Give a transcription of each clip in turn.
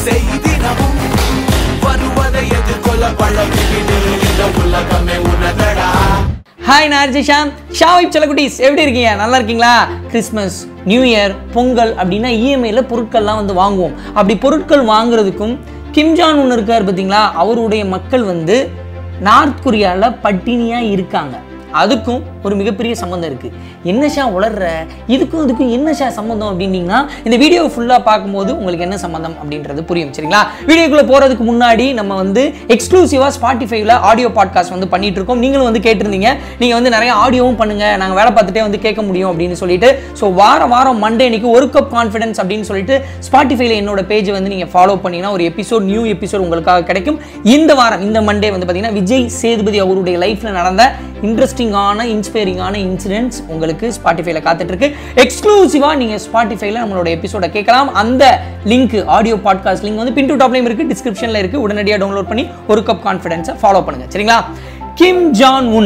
செய்தினமும் வருவதை எதிர்கொள்ள பழகிவிடு இந்த உலகமே உனதடா ஹாய் நான் அர்ஜி ஷாம் ஷாவிப் செல்லக்குட்டீஸ் எப்படி இருக்கீங்க நல்லா இருக்கீங்களா கிறிஸ்மஸ் நியூ இயர் பொங்கல் அப்படின்னா இஎம்ஐயில் பொருட்கள்லாம் வந்து வாங்குவோம் அப்படி பொருட்கள் வாங்குறதுக்கும் கிம்ஜான் ஒன்று இருக்கார் பார்த்தீங்களா அவருடைய மக்கள் வந்து நார்த் கொரியாவில் பட்டினியாக இருக்காங்க அதுக்கும் ஒரு மிகப்பெரிய சம்மந்தம் இருக்குது என்ன ஷா உளர்ற இதுக்கும் இதுக்கும் என்ன ஷா சம்மந்தம் அப்படின்னீங்கன்னா இந்த வீடியோ ஃபுல்லாக பார்க்கும்போது உங்களுக்கு என்ன சம்மந்தம் அப்படின்றது புரியும் சரிங்களா வீடியோக்குள்ளே போகிறதுக்கு முன்னாடி நம்ம வந்து எக்ஸ்க்ளூசிவாக ஸ்பாட்டிஃபைவ்ல ஆடியோ பாட்காஸ்ட் வந்து பண்ணிட்டு இருக்கோம் நீங்களும் வந்து கேட்டிருந்தீங்க நீங்கள் வந்து நிறைய ஆடியோவும் பண்ணுங்க நாங்கள் வேலை பார்த்துட்டே வந்து கேட்க முடியும் அப்படின்னு சொல்லிட்டு ஸோ வாரம் வாரம் மண்டே அன்னைக்கு ஒரு கப் கான்ஃபிடன்ஸ் அப்படின்னு சொல்லிட்டு ஸ்பாட்டிஃபைல என்னோட பேஜ் வந்து நீங்கள் ஃபாலோ பண்ணீங்கன்னா ஒரு எபிசோட் நியூ எபிசோட் உங்களுக்காக கிடைக்கும் இந்த வாரம் இந்த மண்டே வந்து பார்த்தீங்கன்னா விஜய் சேதுபதி அவருடைய லைஃப்பில் நடந்த இன்ட்ரெஸ்டிங்கான இன்ஸ்பைரிங்கான இன்சிடென்ட்ஸ் உங்களுக்கு ஸ்பாட்டிஃபைல காத்துட்டு இருக்கு எக்ஸ்க்ளூசிவாக நீங்கள் ஸ்பாட்டிஃபைல நம்மளோட எபிசோட கேட்கலாம் அந்த லிங்க் ஆடியோ பாட்காஸ்ட் லிங்க் வந்து பின் டு டாப்லையும் இருக்கு டிஸ்கிரிப்ஷனில் இருக்கு உடனடியாக டவுன்லோட் பண்ணி ஒரு கப் கான்ஃபிடன்ஸை ஃபாலோ பண்ணுங்க சரிங்களா கிம் ஜான் உன்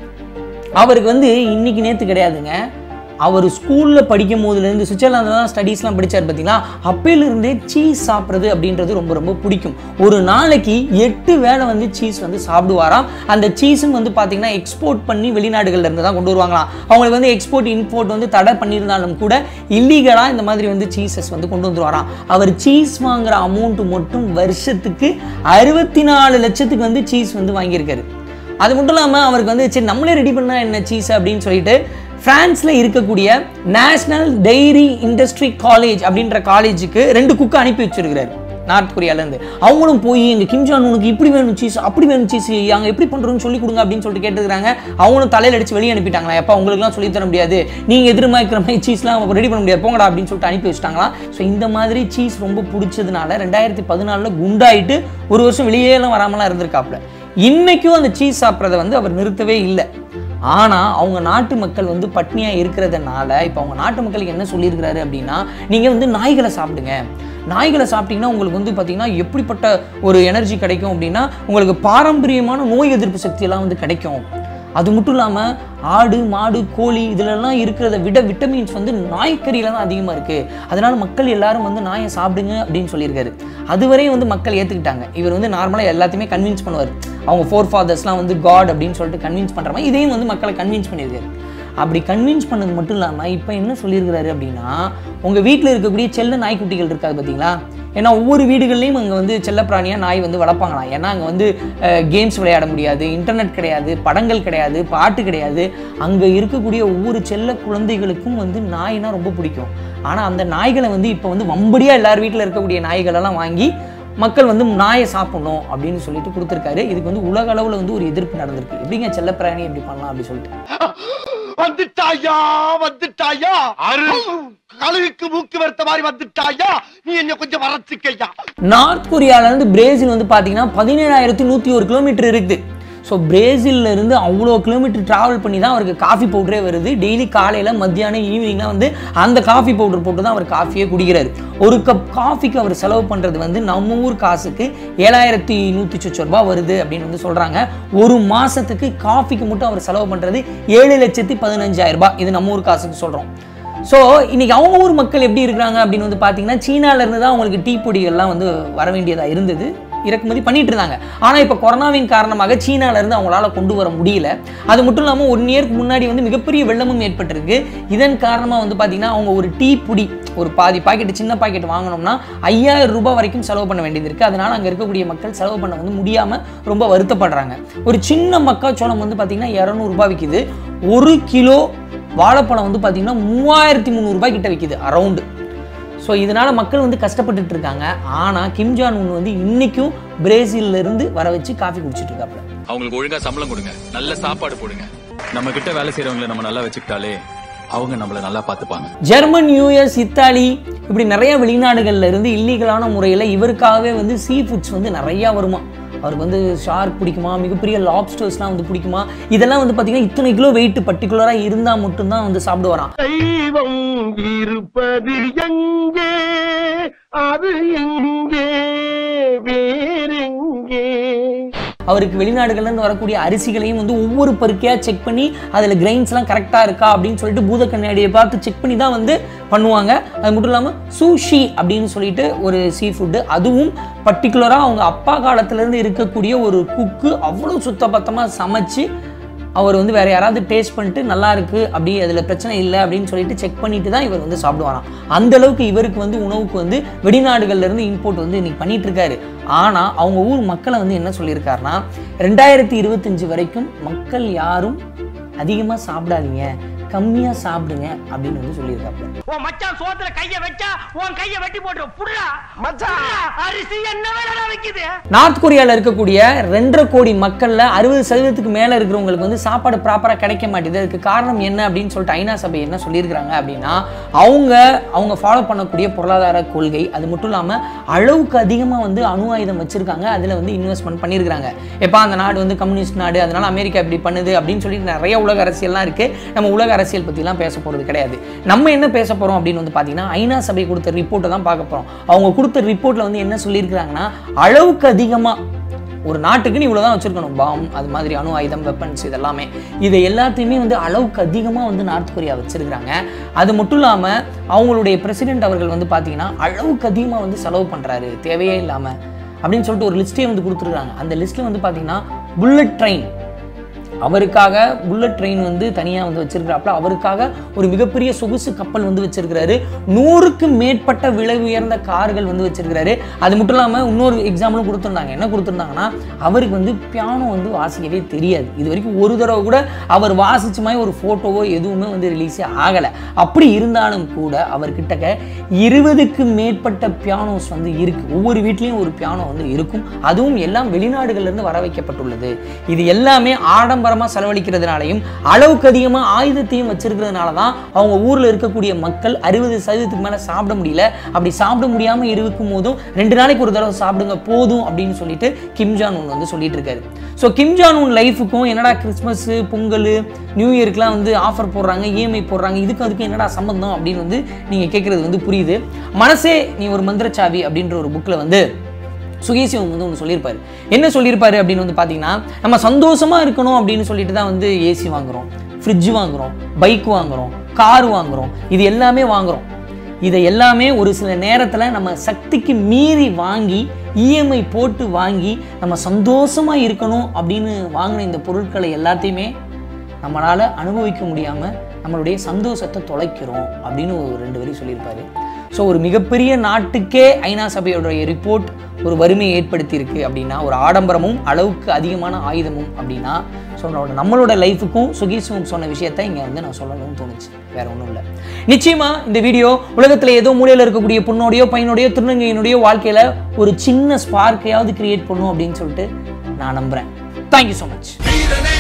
அவருக்கு வந்து இன்னைக்கு நேற்று கிடையாதுங்க அவர் ஸ்கூலில் படிக்கும் போதுலேருந்து சுவிட்சர்லாந்தில் தான் ஸ்டடீஸ்லாம் படித்தார் பார்த்தீங்களா அப்பையிலிருந்தே சீஸ் சாப்பிட்றது அப்படின்றது ரொம்ப ரொம்ப பிடிக்கும் ஒரு நாளைக்கு எட்டு வேளை வந்து சீஸ் வந்து சாப்பிடுவாராம் அந்த சீஸும் வந்து பார்த்தீங்கன்னா எக்ஸ்போர்ட் பண்ணி வெளிநாடுகள்ல இருந்து தான் கொண்டு வருவாங்களாம் அவங்களுக்கு வந்து எக்ஸ்போர்ட் இம்போர்ட் வந்து தடை பண்ணியிருந்தாலும் கூட இல்லீகலாக இந்த மாதிரி வந்து சீசஸ் வந்து கொண்டு வந்துருவாராம் அவர் சீஸ் வாங்குற அமௌண்ட் மட்டும் வருஷத்துக்கு அறுபத்தி நாலு லட்சத்துக்கு வந்து சீஸ் வந்து வாங்கியிருக்காரு அது மட்டும் இல்லாமல் அவருக்கு வந்து சரி நம்மளே ரெடி பண்ணால் என்ன சீஸ் அப்படின்னு சொல்லிட்டு பிரான்ஸில் இருக்கக்கூடிய நேஷனல் டெய்ரி இண்டஸ்ட்ரி காலேஜ் அப்படின்ற காலேஜுக்கு ரெண்டு குக்கை அனுப்பி வச்சிருக்கிறாரு நார்த் கொரியாலேருந்து அவங்களும் போய் எங்கள் கிம்ஜான் உனக்கு இப்படி வேணும் சீஸ் அப்படி வேணும் சீஸ் அங்கே எப்படி பண்ணுறோன்னு சொல்லி கொடுங்க அப்படின்னு சொல்லிட்டு கேட்டுக்கிறாங்க அவங்களும் தலையில் அடிச்சு வெளியே அனுப்பிட்டாங்களா எப்போ உங்களுக்குலாம் சொல்லி தர முடியாது நீங்கள் எதிர்பார்க்குற மாதிரி சீஸ்லாம் ரெடி பண்ண முடியாது போங்கடா அப்படின்னு சொல்லிட்டு அனுப்பி வச்சிட்டாங்களா ஸோ இந்த மாதிரி சீஸ் ரொம்ப பிடிச்சதுனால ரெண்டாயிரத்தி பதினாலில் குண்டாயிட்டு ஒரு வருஷம் வெளியேலாம் வராமலாம் இருந்திருக்காப்புல இன்னைக்கும் அந்த சீஸ் சாப்பிட்றத வந்து அவர் நிறுத்தவே இல்லை ஆனால் அவங்க நாட்டு மக்கள் வந்து பட்னியாக இருக்கிறதுனால இப்போ அவங்க நாட்டு மக்களுக்கு என்ன சொல்லியிருக்கிறாரு அப்படின்னா நீங்கள் வந்து நாய்களை சாப்பிடுங்க நாய்களை சாப்பிட்டீங்கன்னா உங்களுக்கு வந்து பார்த்தீங்கன்னா எப்படிப்பட்ட ஒரு எனர்ஜி கிடைக்கும் அப்படின்னா உங்களுக்கு பாரம்பரியமான நோய் எதிர்ப்பு சக்தியெல்லாம் வந்து கிடைக்கும் அது மட்டும் இல்லாமல் ஆடு மாடு கோழி இதிலெல்லாம் இருக்கிறத விட விட்டமின்ஸ் வந்து நாய்க்கறியில தான் அதிகமாக இருக்குது அதனால மக்கள் எல்லாரும் வந்து நாயை சாப்பிடுங்க அப்படின்னு சொல்லியிருக்காரு அதுவரையும் வந்து மக்கள் ஏற்றுக்கிட்டாங்க இவர் வந்து நார்மலாக எல்லாத்தையுமே கன்வின்ஸ் பண்ணுவார் அவங்க ஃபோர் ஃபாதர்ஸ்லாம் வந்து காட் அப்படின்னு சொல்லிட்டு கன்வின்ஸ் பண்ணுற மாதிரி இதையும் வந்து மக்களை கன்வின்ஸ் பண்ணியிருக்காரு அப்படி கன்வின்ஸ் பண்ணது மட்டும் இல்லாமல் இப்போ என்ன சொல்லியிருக்கிறாரு அப்படின்னா உங்கள் வீட்டில் இருக்கக்கூடிய செல்ல நாய்க்குட்டிகள் இருக்காது பார்த்தீங்களா ஏன்னா ஒவ்வொரு வீடுகள்லையும் அங்கே வந்து செல்லப்பிராணியாக நாய் வந்து வளர்ப்பாங்களாம் ஏன்னா அங்கே வந்து கேம்ஸ் விளையாட முடியாது இன்டர்நெட் கிடையாது படங்கள் கிடையாது பாட்டு கிடையாது அங்கே இருக்கக்கூடிய ஒவ்வொரு செல்ல குழந்தைகளுக்கும் வந்து நாய்னா ரொம்ப பிடிக்கும் ஆனால் அந்த நாய்களை வந்து இப்போ வந்து வம்படியாக எல்லார் வீட்டில் இருக்கக்கூடிய நாய்களெல்லாம் வாங்கி மக்கள் வந்து நாயை சாப்பிடணும் அப்படின்னு சொல்லிட்டு கொடுத்துருக்காரு இதுக்கு வந்து உலக அளவில் வந்து ஒரு எதிர்ப்பு நடந்திருக்கு எப்படிங்க செல்லப்பிராணி எப்படி பண்ணலாம் அப்படி சொல்லிட்டு வந்துட்டாயா வந்துட்டாயா கழுகுக்கு மூக்கு வெறுத்த மாதிரி வந்துட்டாயா நீ என்ன கொஞ்சம் வரச்சுக்கையா நார்த் கொரியால இருந்து பிரேசில் வந்து பார்த்தீங்கன்னா பதினேழாயிரத்தி நூற்றி ஒரு கிலோமீட்டர் இருக்குது ஸோ பிரேசில்ல இருந்து அவ்வளோ கிலோமீட்டர் ட்ராவல் பண்ணி தான் அவருக்கு காஃபி பவுடரே வருது டெய்லி காலையில் மத்தியானம் ஈவினிங்லாம் வந்து அந்த காஃபி பவுடர் போட்டு தான் அவர் காஃபியே குடிக்கிறாரு ஒரு கப் காஃபிக்கு அவர் செலவு பண்ணுறது வந்து நம்ம ஊர் காசுக்கு ஏழாயிரத்தி நூற்றி சொச்ச ரூபாய் வருது அப்படின்னு வந்து சொல்கிறாங்க ஒரு மாதத்துக்கு காஃபிக்கு மட்டும் அவர் செலவு பண்ணுறது ஏழு லட்சத்தி பதினஞ்சாயிரம் ரூபாய் இது நம்ம ஊர் காசுக்கு சொல்கிறோம் ஸோ இன்னைக்கு அவங்க ஊர் மக்கள் எப்படி இருக்கிறாங்க அப்படின்னு வந்து பார்த்தீங்கன்னா சீனால இருந்து தான் அவங்களுக்கு டீ பொடிகள்லாம் வந்து வர வேண்டியதாக இருந்தது இறக்குமதி பண்ணிட்டு இருந்தாங்க ஆனால் இப்போ கொரோனாவின் காரணமாக சீனால இருந்து அவங்களால கொண்டு வர முடியல அது மட்டும் இல்லாமல் ஒன் இயர்க்கு முன்னாடி வந்து மிகப்பெரிய வெள்ளமும் ஏற்பட்டிருக்கு இதன் காரணமாக வந்து பார்த்தீங்கன்னா அவங்க ஒரு டீ பொடி ஒரு பாதி பாக்கெட் சின்ன பாக்கெட் வாங்கினோம்னா ஐயாயிரம் ரூபாய் வரைக்கும் செலவு பண்ண வேண்டியது இருக்குது அதனால அங்கே இருக்கக்கூடிய மக்கள் செலவு பண்ண வந்து முடியாமல் ரொம்ப வருத்தப்படுறாங்க ஒரு சின்ன மக்காச்சோளம் வந்து பார்த்தீங்கன்னா இரநூறுபா விற்கிது ஒரு கிலோ வாழைப்பழம் வந்து பார்த்தீங்கன்னா மூவாயிரத்தி முந்நூறுபாய் கிட்ட விற்கிது அரௌண்டு ஸோ இதனால மக்கள் வந்து கஷ்டப்பட்டுட்டு இருக்காங்க ஆனால் கிம்ஜான் உன் வந்து இன்னைக்கும் பிரேசில்ல இருந்து வர வச்சு காஃபி குடிச்சிட்டு இருக்காப்புல அவங்களுக்கு ஒழுங்கா சம்பளம் கொடுங்க நல்ல சாப்பாடு போடுங்க நம்ம கிட்ட வேலை செய்யறவங்களை நம்ம நல்லா வச்சுக்கிட்டாலே அவங்க நம்மள நல்லா பாத்துப்பாங்க ஜெர்மன் யூஎஸ் இத்தாலி இப்படி நிறைய வெளிநாடுகள்ல இருந்து இல்லீகலான முறையில் இவருக்காகவே வந்து சீ ஃபுட்ஸ் வந்து நிறையா வருமா அவருக்கு வந்து ஷார்க் பிடிக்குமா மிகப்பெரிய லாப்ஸ்டர்ஸ்லாம் வந்து பிடிக்குமா இதெல்லாம் வந்து பார்த்தீங்கன்னா இத்தனை கிலோ வெயிட் பர்டிகுலராக இருந்தால் மட்டும்தான் வந்து சாப்பிடுவாராம் தெய்வம் இருப்பது எங்கே அது எங்கே வேறெங்கே அவருக்கு வெளிநாடுகள்ல இருந்து வரக்கூடிய அரிசிகளையும் வந்து ஒவ்வொரு பருக்கையாக செக் பண்ணி அதில் கிரைன்ஸ்லாம் கரெக்டாக இருக்கா அப்படின்னு சொல்லிட்டு பூத கண்ணாடியை பார்த்து செக் பண்ணி தான் வந்து பண்ணுவாங்க அது மட்டும் இல்லாமல் சூஷி அப்படின்னு சொல்லிட்டு ஒரு சீ ஃபுட்டு அதுவும் பர்டிகுலராக அவங்க அப்பா காலத்துலேருந்து இருக்கக்கூடிய ஒரு குக்கு அவ்வளோ சுத்தபத்தமாக சமைச்சு அவர் வந்து வேற யாராவது டேஸ்ட் பண்ணிட்டு நல்லா இருக்கு அப்படி அதில் பிரச்சனை இல்லை அப்படின்னு சொல்லிட்டு செக் பண்ணிட்டு தான் இவர் வந்து சாப்பிடுவாராம் அந்த அளவுக்கு இவருக்கு வந்து உணவுக்கு வந்து வெளிநாடுகள்ல இருந்து இம்போர்ட் வந்து இன்னைக்கு பண்ணிட்டு இருக்காரு ஆனால் அவங்க ஊர் மக்களை வந்து என்ன சொல்லியிருக்காருன்னா ரெண்டாயிரத்தி இருபத்தஞ்சு வரைக்கும் மக்கள் யாரும் அதிகமாக சாப்பிடாதீங்க கம்மியாக சாப்பிடுங்க அப்படின்னு வந்து சொல்லியிருக்காப்புல உன் மச்சான் சோத்துல கைய வச்சா உன் கைய வெட்டி போட்டு புடுறா மச்சான் அரிசி என்ன வேலை வைக்குது நார்த் கொரியாவில் இருக்கக்கூடிய ரெண்டரை கோடி மக்களில் அறுபது சதவீதத்துக்கு மேலே இருக்கிறவங்களுக்கு வந்து சாப்பாடு ப்ராப்பராக கிடைக்க மாட்டேது அதுக்கு காரணம் என்ன அப்படின்னு சொல்லிட்டு ஐநா சபை என்ன சொல்லியிருக்கிறாங்க அப்படின்னா அவங்க அவங்க ஃபாலோ பண்ணக்கூடிய பொருளாதார கொள்கை அது மட்டும் இல்லாமல் அளவுக்கு அதிகமாக வந்து அணு ஆயுதம் வச்சிருக்காங்க அதில் வந்து இன்வெஸ்ட்மெண்ட் பண்ணியிருக்காங்க எப்போ அந்த நாடு வந்து கம்யூனிஸ்ட் நாடு அதனால அமெரிக்கா இப்படி பண்ணுது அப்படின்னு சொல்லிட்டு நிறைய உலக அரசியல்லாம் இருக்குது நம்ம உலக அரசியல் பற்றிலாம் பேச போகிறது கிடையாது நம்ம என்ன பேச போகிறோம் அப்படின்னு வந்து பார்த்தீங்கன்னா ஐநா சபை கொடுத்த ரிப்போர்ட்டை தான் பார்க்க போகிறோம் அவங்க கொடுத்த ரிப்போர்ட்டில் வந்து என்ன சொல்லியிருக்கிறாங்கன்னா அளவுக்கு அதிகமாக ஒரு நாட்டுக்குன்னு இவ்வளோ தான் வச்சுருக்கணும் பாம் அது மாதிரி அணு ஆயுதம் வெப்பன்ஸ் இதெல்லாமே இதை எல்லாத்தையுமே வந்து அளவுக்கு அதிகமாக வந்து நார்த் கொரியா வச்சுருக்கிறாங்க அது மட்டும் இல்லாமல் அவங்களுடைய பிரசிடென்ட் அவர்கள் வந்து பார்த்தீங்கன்னா அளவுக்கு அதிகமாக வந்து செலவு பண்ணுறாரு தேவையே இல்லாமல் அப்படின்னு சொல்லிட்டு ஒரு லிஸ்ட்டே வந்து கொடுத்துருக்காங்க அந்த லிஸ்ட்டில் வந்து பார்த்தீங்கன்னா புல்லட் ட்ரெயின் அவருக்காக புல்லட் ட்ரெயின் வந்து தனியாக வந்து வச்சிருக்கிறாப்புல அவருக்காக ஒரு மிகப்பெரிய சொகுசு கப்பல் வந்து வச்சிருக்கிறாரு நூறுக்கு மேற்பட்ட விலை உயர்ந்த கார்கள் வந்து வச்சிருக்கிறாரு அது மட்டும் இல்லாமல் இன்னொரு எக்ஸாம்பிளும் கொடுத்துருந்தாங்க என்ன கொடுத்துருந்தாங்கன்னா அவருக்கு வந்து பியானோ வந்து வாசிக்கவே தெரியாது இது வரைக்கும் ஒரு தடவை கூட அவர் வாசிச்ச மாதிரி ஒரு ஃபோட்டோவோ எதுவுமே வந்து ரிலீஸே ஆகலை அப்படி இருந்தாலும் கூட அவர்கிட்ட இருபதுக்கு மேற்பட்ட பியானோஸ் வந்து இருக்கு ஒவ்வொரு வீட்லேயும் ஒரு பியானோ வந்து இருக்கும் அதுவும் எல்லாம் வெளிநாடுகள்ல இருந்து வர வைக்கப்பட்டுள்ளது இது எல்லாமே ஆடம்பரமாக செலவழிக்கிறதுனாலையும் அளவுக்கு அதிகமாக ஆயுதத்தையும் வச்சிருக்கிறதுனால தான் அவங்க ஊரில் இருக்கக்கூடிய மக்கள் அறுபது சதவீதத்துக்கு மேலே சாப்பிட முடியல அப்படி சாப்பிட முடியாமல் இருக்கும் போதும் ரெண்டு நாளைக்கு ஒரு தடவை சாப்பிடுங்க போதும் அப்படின்னு சொல்லிட்டு கிம் ஜான் உன் வந்து சொல்லிட்டு இருக்காரு ஸோ கிம் ஜான் உன் லைஃபுக்கும் என்னடா கிறிஸ்மஸ் பொங்கல் நியூ இயர்க்குலாம் வந்து ஆஃபர் போடுறாங்க இஎம்ஐ போடுறாங்க இதுக்கு அதுக்கு என்னடா சம்பந்தம் அப்படின்னு வந்து நீங்கள் கேட்குறது வந்து புரியுது மனசே நீ ஒரு மந்திரச்சாவி அப்படின்ற ஒரு புக்கில் வந்து சுகேசிவம் வந்து ஒன்று சொல்லியிருப்பாரு என்ன சொல்லியிருப்பாரு அப்படின்னு வந்து பார்த்தீங்கன்னா நம்ம சந்தோஷமா இருக்கணும் அப்படின்னு சொல்லிட்டு தான் வந்து ஏசி வாங்குறோம் ஃப்ரிட்ஜ் வாங்குறோம் பைக் வாங்குறோம் கார் வாங்குறோம் இது எல்லாமே வாங்குறோம் இதை எல்லாமே ஒரு சில நேரத்தில் நம்ம சக்திக்கு மீறி வாங்கி இஎம்ஐ போட்டு வாங்கி நம்ம சந்தோஷமா இருக்கணும் அப்படின்னு வாங்கின இந்த பொருட்களை எல்லாத்தையுமே நம்மளால் அனுபவிக்க முடியாமல் நம்மளுடைய சந்தோஷத்தை தொலைக்கிறோம் அப்படின்னு ஒரு ரெண்டு வரி சொல்லியிருப்பாரு ஸோ ஒரு மிகப்பெரிய நாட்டுக்கே ஐநா சபையோடைய ரிப்போர்ட் ஒரு வறுமையை ஏற்படுத்தியிருக்கு அப்படின்னா ஒரு ஆடம்பரமும் அளவுக்கு அதிகமான ஆயுதமும் அப்படின்னா ஸோ நம்மளோட நம்மளோட லைஃபுக்கும் சுகீசுவும் சொன்ன விஷயத்த இங்கே வந்து நான் சொல்லணும்னு தோணுச்சு வேற ஒன்றும் இல்லை நிச்சயமா இந்த வீடியோ உலகத்தில் ஏதோ மூலையில் இருக்கக்கூடிய பொண்ணோடையோ பையனோடையோ திருநங்கையினுடைய வாழ்க்கையில் ஒரு சின்ன ஸ்பார்க்கையாவது கிரியேட் பண்ணும் அப்படின்னு சொல்லிட்டு நான் நம்புகிறேன் தேங்க்யூ ஸோ மச் வீரனே